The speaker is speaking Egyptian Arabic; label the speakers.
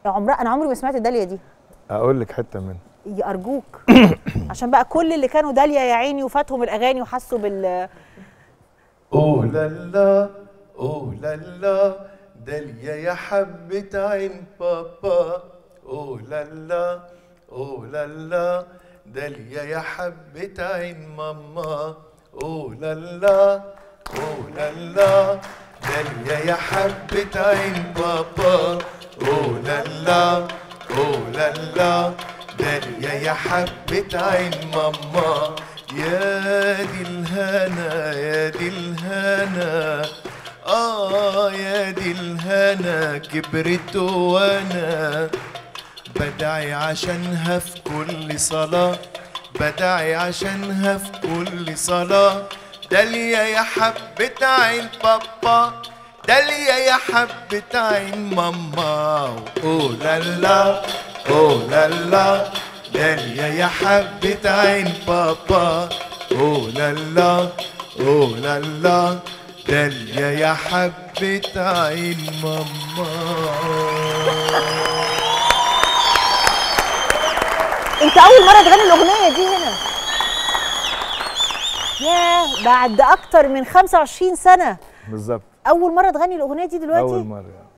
Speaker 1: عمرها انا عمري ما سمعت داليا دي
Speaker 2: اقول لك حته منها
Speaker 1: يا ارجوك عشان بقى كل اللي كانوا داليا يا عيني وفاتهم الاغاني وحسوا بال
Speaker 3: اوه لا لا اوه لا لا داليا يا حبة عين بابا اوه لا لا اوه لا لا داليا يا حبة عين ماما اوه لا لا اوه لا لا داليا يا حبة عين بابا اوه لا لا اوه لا لا داليا يا حبة عين ماما يا دي الهنا يا دي الهنا آه يا دي الهنا كبرت وانا بدعي عشانها في كل صلاة بدعي عشانها في كل صلاة داليا يا حبة عين بابا داليا يا حبة عين ماما اوه لا لا اوه لا لا داليا يا حبة عين بابا اوه لا لا اوه لا لا داليا يا حبة عين ماما
Speaker 1: انت اول مره تغني الاغنيه دي هنا ياه بعد اكتر من 25 سنه
Speaker 2: بالظبط
Speaker 1: اول مره تغني الاغنيه دي دلوقتي
Speaker 2: اول مره